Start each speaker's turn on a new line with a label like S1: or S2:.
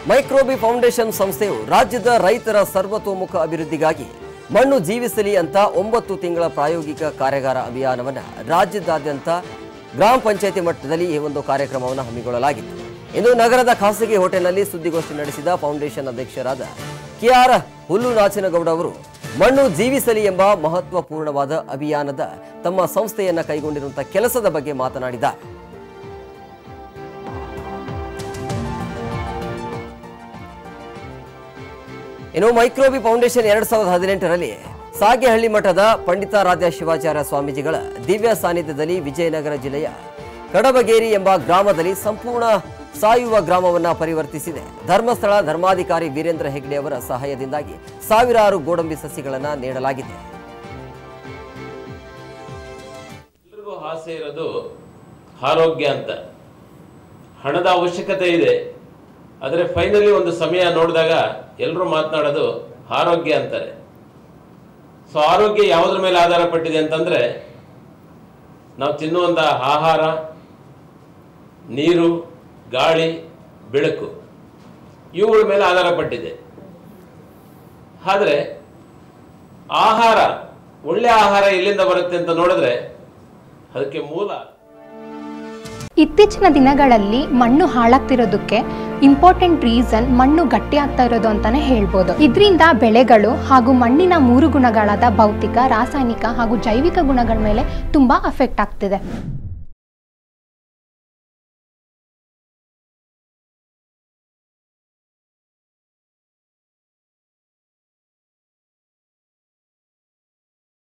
S1: ಮೈಕ್ರೋಬಿ foundation ಸಂಸ್ಥೆಯು ರಾಜ್ಯದ ರೈತರ ಸರ್ವತೋಮುಖ ಅಭಿವೃದ್ಧಿಗಾಗಿ ಮಣ್ಣು ಜೀವಿಸಲಿ ಅಂತ ಒಂಬತ್ತು ತಿಂಗಳ ಪ್ರಾಯೋಗಿಕ ಕಾರ್ಯಾಗಾರ ಅಭಿಯಾನವನ್ನು ರಾಜ್ಯದಾದ್ಯಂತ ಗ್ರಾಮ ಪಂಚಾಯತಿ ಮಟ್ಟದಲ್ಲಿ ಈ ಒಂದು ಕಾರ್ಯಕ್ರಮವನ್ನು ಹಮ್ಮಿಕೊಳ್ಳಲಾಗಿತ್ತು ಇಂದು ನಗರದ ಖಾಸಗಿ ಹೋಟೆಲ್ನಲ್ಲಿ ಸುದ್ದಿಗೋಷ್ಠಿ ನಡೆಸಿದ ಫೌಂಡೇಶನ್ ಅಧ್ಯಕ್ಷರಾದ ಕೆಆರ್ ಹುಲ್ಲುನಾಚನಗೌಡ ಅವರು ಮಣ್ಣು ಜೀವಿಸಲಿ ಎಂಬ ಮಹತ್ವಪೂರ್ಣವಾದ ಅಭಿಯಾನದ ತಮ್ಮ ಸಂಸ್ಥೆಯನ್ನ ಕೈಗೊಂಡಿರುವಂತಹ ಕೆಲಸದ ಬಗ್ಗೆ ಮಾತನಾಡಿದ್ದಾರೆ ಇನ್ನು ಮೈಕ್ರೋಬಿ ಫೌಂಡೇಶನ್ ಎರಡ್ ಸಾವಿರದ ಹದಿನೆಂಟರಲ್ಲಿ ಸಾಗೇಹಳ್ಳಿ ಮಠದ ಪಂಡಿತಾರಾಧ್ಯ ಶಿವಾಚಾರ್ಯ ಸ್ವಾಮೀಜಿಗಳ ದಿವ್ಯ ಸಾನ್ನಿಧ್ಯದಲ್ಲಿ ವಿಜಯನಗರ ಜಿಲ್ಲೆಯ ಕಡಬಗೇರಿ ಎಂಬ ಗ್ರಾಮದಲ್ಲಿ ಸಂಪೂರ್ಣ ಸಾಯುವ ಗ್ರಾಮವನ್ನ ಪರಿವರ್ತಿಸಿದೆ ಧರ್ಮಸ್ಥಳ ಧರ್ಮಾಧಿಕಾರಿ ವೀರೇಂದ್ರ ಹೆಗ್ಡೆ ಅವರ ಸಹಾಯದಿಂದಾಗಿ ಸಾವಿರಾರು ಗೋಡಂಬಿ ಸಸಿಗಳನ್ನ ನೀಡಲಾಗಿದೆ
S2: ಎಲ್ರಿಗೂ ಆಸೆ ಇರೋದು ಆರೋಗ್ಯ ಅಂತ ಹಣದ ಅವಶ್ಯಕತೆ ಇದೆ ಆದರೆ ಫೈನಲಿ ಒಂದು ಸಮಯ ನೋಡಿದಾಗ ಎಲ್ಲರೂ ಮಾತನಾಡೋದು ಆರೋಗ್ಯ ಅಂತಾರೆ ಸೊ ಆರೋಗ್ಯ ಯಾವುದ್ರ ಮೇಲೆ ಆಧಾರ ಪಟ್ಟಿದೆ ಅಂತಂದ್ರೆ ನಾವು ತಿನ್ನುವಂಥ ಆಹಾರ ನೀರು ಗಾಳಿ ಬೆಳಕು ಇವುಗಳ ಮೇಲೆ ಆಧಾರ ಪಟ್ಟಿದೆ ಆದರೆ ಆಹಾರ ಒಳ್ಳೆ ಆಹಾರ ಎಲ್ಲಿಂದ ಬರುತ್ತೆ ಅಂತ ನೋಡಿದ್ರೆ ಅದಕ್ಕೆ ಮೂಲ
S3: ಇತ್ತೀಚಿನ ದಿನಗಳಲ್ಲಿ ಮಣ್ಣು ಹಾಳಾಗ್ತಿರೋದಕ್ಕೆ ಇಂಪಾರ್ಟೆಂಟ್ ರೀಸನ್ ಮಣ್ಣು ಗಟ್ಟಿ ಆಗ್ತಾ ಇರೋದು ಅಂತಾನೆ ಹೇಳ್ಬೋದು ಇದರಿಂದ ಬೆಳೆಗಳು ಹಾಗೂ ಮಣ್ಣಿನ ಮೂರು ಗುಣಗಳಾದ ಭೌತಿಕ ರಾಸಾಯನಿಕ ಹಾಗೂ ಜೈವಿಕ ಗುಣಗಳ ಮೇಲೆ ತುಂಬಾ ಅಫೆಕ್ಟ್ ಆಗ್ತಿದೆ